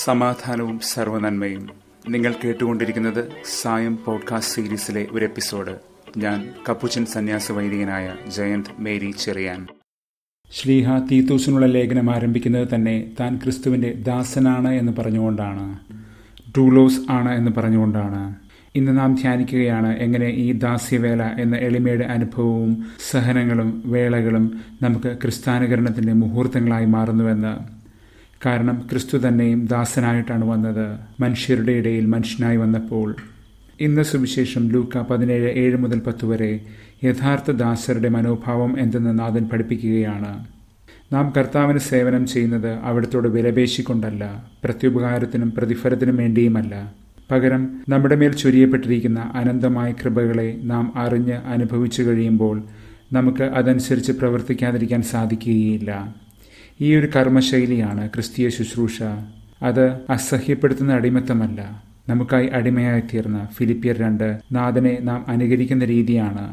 സമാധാനവും സർവനന്മയും നിങ്ങൾ കേട്ടുകൊണ്ടിരിക്കുന്നത് സായം പോഡ്കാസ്റ്റ് സീരീസിലെ ഒരു എപ്പിസോഡ് ഞാൻ കപ്പുച്ചൻ സന്യാസ വൈദികനായ ജയന്ത് മേരി ചെറിയാൻ ശ്രീഹ തീത്തൂസിനുള്ള ലേഖനം ആരംഭിക്കുന്നത് തന്നെ താൻ ക്രിസ്തുവിന്റെ ദാസനാണ് എന്ന് പറഞ്ഞുകൊണ്ടാണ് ഡൂലോസ് ആണ് എന്ന് പറഞ്ഞുകൊണ്ടാണ് ഇന്ന് നാം ധ്യാനിക്കുകയാണ് എങ്ങനെ ഈ ദാസ്യവേല എന്ന എളിമയുടെ അനുഭവവും സഹനങ്ങളും വേളകളും നമുക്ക് ക്രിസ്ത്യാനുകരണത്തിന്റെ മുഹൂർത്തങ്ങളായി മാറുന്നുവെന്ന് കാരണം ക്രിസ്തു തന്നെയും ദാസനായിട്ടാണ് വന്നത് മനുഷ്യരുടെ ഇടയിൽ മനുഷ്യനായി വന്നപ്പോൾ ഇന്ന് സുവിശേഷം ലൂക്ക പതിനേഴ് ഏഴ് മുതൽ പത്ത് വരെ യഥാർത്ഥ ദാസരുടെ മനോഭാവം എന്തെന്ന് നാഥൻ പഠിപ്പിക്കുകയാണ് നാം കർത്താവിന് സേവനം ചെയ്യുന്നത് അവിടത്തോട് വിലപേശിക്കൊണ്ടല്ല പ്രത്യുപകാരത്തിനും പ്രതിഫലത്തിനും വേണ്ടിയുമല്ല പകരം നമ്മുടെ മേൽ ചൊരിയപ്പെട്ടിരിക്കുന്ന അനന്തമായ കൃപകളെ നാം അറിഞ്ഞ് അനുഭവിച്ചു കഴിയുമ്പോൾ നമുക്ക് അതനുസരിച്ച് പ്രവർത്തിക്കാതിരിക്കാൻ സാധിക്കുകയില്ല ഈ ഒരു കർമ്മശൈലിയാണ് ക്രിസ്തീയ ശുശ്രൂഷ അത് അസഹ്യപ്പെടുത്തുന്ന അടിമത്തമല്ല നമുക്കായി അടിമയായി തീർന്ന ഫിലിപ്പിയർ രണ്ട് നാഥനെ നാം അനുകരിക്കുന്ന രീതിയാണ്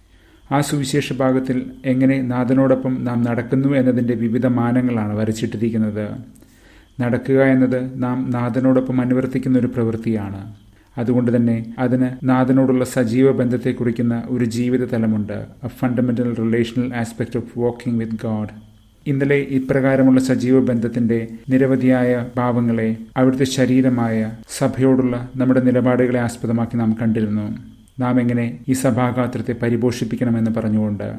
ആ സുവിശേഷ ഭാഗത്തിൽ എങ്ങനെ നാഥനോടൊപ്പം നാം നടക്കുന്നു എന്നതിൻ്റെ വിവിധ മാനങ്ങളാണ് വരച്ചിട്ടിരിക്കുന്നത് നടക്കുക എന്നത് നാം നാഥനോടൊപ്പം അനുവർത്തിക്കുന്ന ഒരു പ്രവൃത്തിയാണ് അതുകൊണ്ട് തന്നെ അതിന് നാഥനോടുള്ള സജീവ ബന്ധത്തെ കുറിക്കുന്ന ഒരു ജീവിത തലമുണ്ട് a fundamental relational aspect of walking with God ഇന്നലെ ഇപ്രകാരമുള്ള സജീവ ബന്ധത്തിന്റെ നിരവധിയായ ഭാവങ്ങളെ അവിടുത്തെ ശരീരമായ സഭയോടുള്ള നമ്മുടെ നിലപാടുകളെ ആസ്പദമാക്കി നാം കണ്ടിരുന്നു നാം എങ്ങനെ ഈ സഭാഗാത്രത്തെ പരിപോഷിപ്പിക്കണമെന്ന് പറഞ്ഞുകൊണ്ട്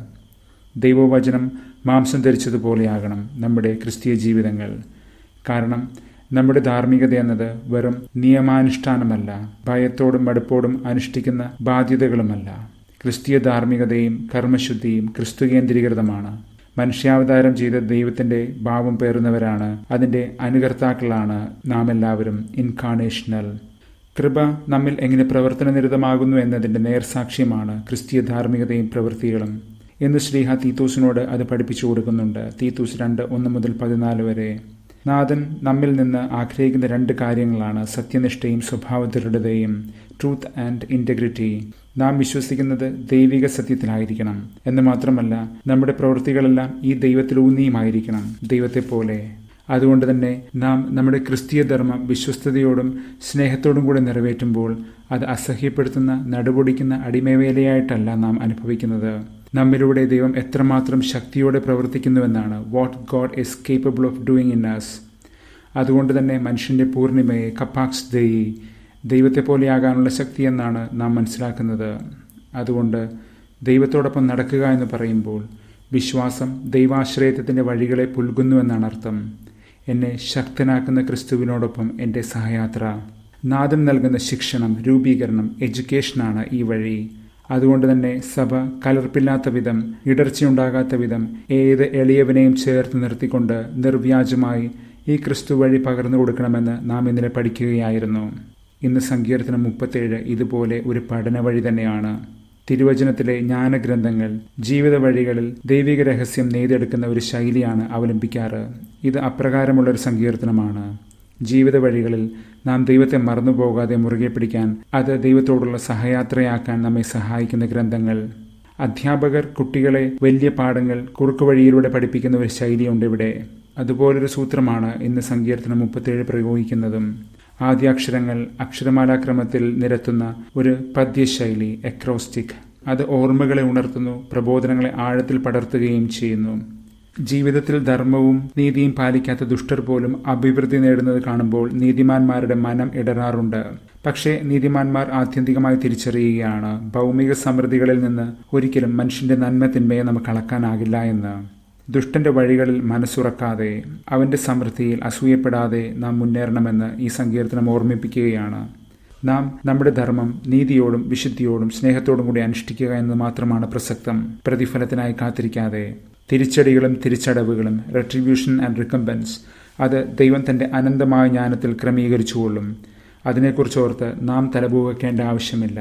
ദൈവവചനം മാംസം ധരിച്ചതുപോലെയാകണം നമ്മുടെ ക്രിസ്തീയ ജീവിതങ്ങൾ കാരണം നമ്മുടെ ധാർമ്മികത എന്നത് വെറും നിയമാനുഷ്ഠാനമല്ല ഭയത്തോടും മടുപ്പോടും അനുഷ്ഠിക്കുന്ന ബാധ്യതകളുമല്ല ക്രിസ്തീയ ധാർമ്മികതയും കർമ്മശുദ്ധിയും ക്രിസ്തു കേന്ദ്രീകൃതമാണ് മനുഷ്യാവതാരം ചെയ്ത ദൈവത്തിന്റെ ഭാവം പേറുന്നവരാണ് അതിന്റെ അനുകർത്താക്കളാണ് നാം എല്ലാവരും ഇൻകാർണേഷണൽ കൃപ നമ്മിൽ എങ്ങനെ പ്രവർത്തനനിരതമാകുന്നു എന്നതിന്റെ നേർസാക്ഷ്യമാണ് ക്രിസ്തീയ ധാർമ്മികതയും പ്രവൃത്തികളും എന്ന് ശ്രീഹ തീത്തൂസിനോട് അത് പഠിപ്പിച്ചു കൊടുക്കുന്നുണ്ട് തീത്തൂസ് രണ്ട് ഒന്ന് മുതൽ പതിനാല് വരെ നാഥൻ നമ്മിൽ നിന്ന് ആഗ്രഹിക്കുന്ന രണ്ട് കാര്യങ്ങളാണ് സത്യനിഷ്ഠയും സ്വഭാവദൃഢതയും ട്രൂത്ത് ആൻഡ് ഇന്റഗ്രിറ്റി നാം വിശ്വസിക്കുന്നത് ദൈവിക സത്യത്തിലായിരിക്കണം എന്ന് മാത്രമല്ല നമ്മുടെ പ്രവൃത്തികളെല്ലാം ഈ ദൈവത്തിലൂന്നിയുമായിരിക്കണം ദൈവത്തെ പോലെ അതുകൊണ്ട് തന്നെ നാം നമ്മുടെ ക്രിസ്തീയ ധർമ്മം വിശ്വസ്തയോടും സ്നേഹത്തോടും കൂടെ നിറവേറ്റുമ്പോൾ അത് അസഹ്യപ്പെടുത്തുന്ന നടുപൊടിക്കുന്ന അടിമവേലയായിട്ടല്ല നാം അനുഭവിക്കുന്നത് നമ്മിലൂടെ ദൈവം എത്രമാത്രം ശക്തിയോടെ പ്രവർത്തിക്കുന്നുവെന്നാണ് what God is capable of doing in us അതുകൊണ്ട് തന്നെ മനുഷ്യന്റെ പൂർണിമയെ കപ്പാക്സ് ദയി ദൈവത്തെ പോലെയാകാനുള്ള ശക്തി എന്നാണ് നാം മനസ്സിലാക്കുന്നത് അതുകൊണ്ട് ദൈവത്തോടൊപ്പം നടക്കുക എന്ന് പറയുമ്പോൾ വിശ്വാസം ദൈവാശ്രയത്വത്തിൻ്റെ വഴികളെ പുൽകുന്നുവെന്നാണ് അർത്ഥം എന്നെ ശക്തനാക്കുന്ന ക്രിസ്തുവിനോടൊപ്പം എൻ്റെ സഹയാത്ര നാദം നൽകുന്ന ശിക്ഷണം രൂപീകരണം എഡ്യൂക്കേഷനാണ് ഈ വഴി അതുകൊണ്ട് തന്നെ സഭ കലർപ്പില്ലാത്ത വിധം ഇടർച്ചയുണ്ടാകാത്ത വിധം ഏത് എളിയവനെയും ചേർത്ത് നിർത്തിക്കൊണ്ട് നിർവ്യാജമായി ഈ ക്രിസ്തു വഴി പകർന്നു കൊടുക്കണമെന്ന് നാം ഇന്നലെ പഠിക്കുകയായിരുന്നു ഇന്ന് സങ്കീർത്തനം മുപ്പത്തേഴ് ഇതുപോലെ ഒരു പഠന വഴി തന്നെയാണ് തിരുവചനത്തിലെ ജ്ഞാനഗ്രന്ഥങ്ങൾ ജീവിത വഴികളിൽ ദൈവിക രഹസ്യം നെയ്തെടുക്കുന്ന ഒരു ശൈലിയാണ് അവലംബിക്കാറ് ഇത് അപ്രകാരമുള്ള ഒരു സങ്കീർത്തനമാണ് ജീവിത വഴികളിൽ നാം ദൈവത്തെ മറന്നുപോകാതെ മുറുകെ പിടിക്കാൻ അത് ദൈവത്തോടുള്ള സഹയാത്രയാക്കാൻ നമ്മെ സഹായിക്കുന്ന ഗ്രന്ഥങ്ങൾ അധ്യാപകർ കുട്ടികളെ വലിയ പാഠങ്ങൾ കുറുക്കു വഴിയിലൂടെ പഠിപ്പിക്കുന്ന ഒരു ശൈലിയുണ്ട് ഇവിടെ അതുപോലൊരു സൂത്രമാണ് ഇന്ന് സങ്കീർത്തനം മുപ്പത്തേഴ് പ്രയോഗിക്കുന്നതും ആദ്യാക്ഷരങ്ങൾ അക്ഷരമാലാക്രമത്തിൽ നിരത്തുന്ന ഒരു പദ്യശൈലി എക്രോസ്റ്റിക് അത് ഓർമ്മകളെ ഉണർത്തുന്നു പ്രബോധനങ്ങളെ ആഴത്തിൽ പടർത്തുകയും ചെയ്യുന്നു ജീവിതത്തിൽ ധർമ്മവും നീതിയും പാലിക്കാത്ത ദുഷ്ടർ പോലും അഭിവൃദ്ധി നേടുന്നത് കാണുമ്പോൾ നീതിമാന്മാരുടെ മനം ഇടറാറുണ്ട് പക്ഷേ നീതിമാന്മാർ ആത്യന്തികമായി തിരിച്ചറിയുകയാണ് ഭൗമിക സമൃദ്ധികളിൽ നിന്ന് ഒരിക്കലും മനുഷ്യന്റെ നന്മ തിന്മയെ നമുക്ക് അളക്കാനാകില്ല എന്ന് ദുഷ്ടന്റെ വഴികളിൽ മനസ്സുറക്കാതെ അവന്റെ സമൃദ്ധിയിൽ അസൂയപ്പെടാതെ നാം മുന്നേറണമെന്ന് ഈ സങ്കീർത്തനം ഓർമ്മിപ്പിക്കുകയാണ് നാം നമ്മുടെ ധർമ്മം നീതിയോടും വിശുദ്ധിയോടും സ്നേഹത്തോടും കൂടി അനുഷ്ഠിക്കുക എന്നത് മാത്രമാണ് പ്രസക്തം പ്രതിഫലത്തിനായി കാത്തിരിക്കാതെ തിരിച്ചടികളും തിരിച്ചടവുകളും റെട്രിബ്യൂഷൻ ആൻഡ് റിക്കംപൻസ് അത് ദൈവം തന്റെ അനന്തമായ ജ്ഞാനത്തിൽ ക്രമീകരിച്ചുകൊള്ളും അതിനെക്കുറിച്ചോർത്ത് നാം തലപൂവയ്ക്കേണ്ട ആവശ്യമില്ല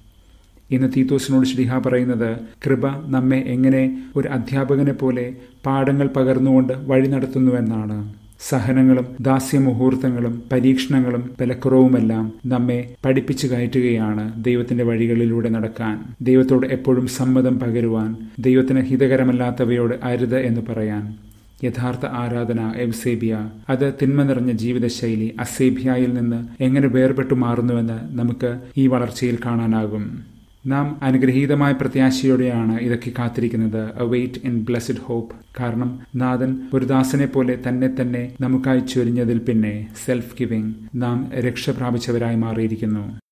ഇന്ന് തീത്തോസിനോട് ശ്രീഹ പറയുന്നത് കൃപ നമ്മെ എങ്ങനെ ഒരു അധ്യാപകനെ പോലെ പാഠങ്ങൾ പകർന്നുകൊണ്ട് വഴി നടത്തുന്നുവെന്നാണ് സഹനങ്ങളും ദാസ്യമുഹൂർത്തങ്ങളും പരീക്ഷണങ്ങളും വിലക്കുറവുമെല്ലാം നമ്മെ പഠിപ്പിച്ചു കയറ്റുകയാണ് ദൈവത്തിന്റെ വഴികളിലൂടെ നടക്കാൻ ദൈവത്തോട് എപ്പോഴും സമ്മതം പകരുവാൻ ദൈവത്തിന് ഹിതകരമല്ലാത്തവയോട് അരുത് എന്ന് പറയാൻ യഥാർത്ഥ ആരാധന എവ്സേബിയ അത് തിന്മ നിറഞ്ഞ ജീവിതശൈലി അസേബിയയിൽ നിന്ന് എങ്ങനെ വേർപെട്ടു മാറുന്നുവെന്ന് നമുക്ക് ഈ വളർച്ചയിൽ കാണാനാകും നാം അനുഗ്രഹീതമായ പ്രത്യാശയോടെയാണ് ഇതൊക്കെ കാത്തിരിക്കുന്നത് a wait in blessed hope കാരണം നാഥൻ ഒരു ദാസനെ പോലെ തന്നെ തന്നെ നമുക്കായി ചൊരിഞ്ഞതിൽ പിന്നെ സെൽഫ് ഗിവിംഗ് നാം രക്ഷ പ്രാപിച്ചവരായി മാറിയിരിക്കുന്നു